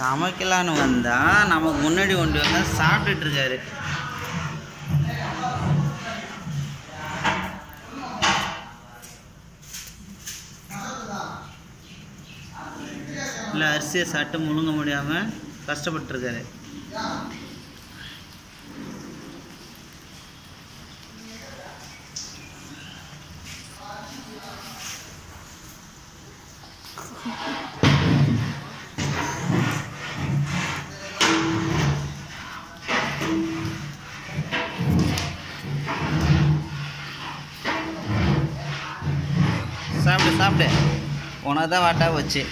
சமைக்கலான்னு வந்தா நமக்கு முன்னாடி கொண்டு வந்தா சாப்பிட்டுட்டு இருக்காரு இல்லை அரிசியை சாப்பிட்டு முழுங்க முடியாமல் கஷ்டப்பட்டுருக்காரு சாப்பிடு சாப்பிடு உனக்கு தான் வாட்டா போச்சு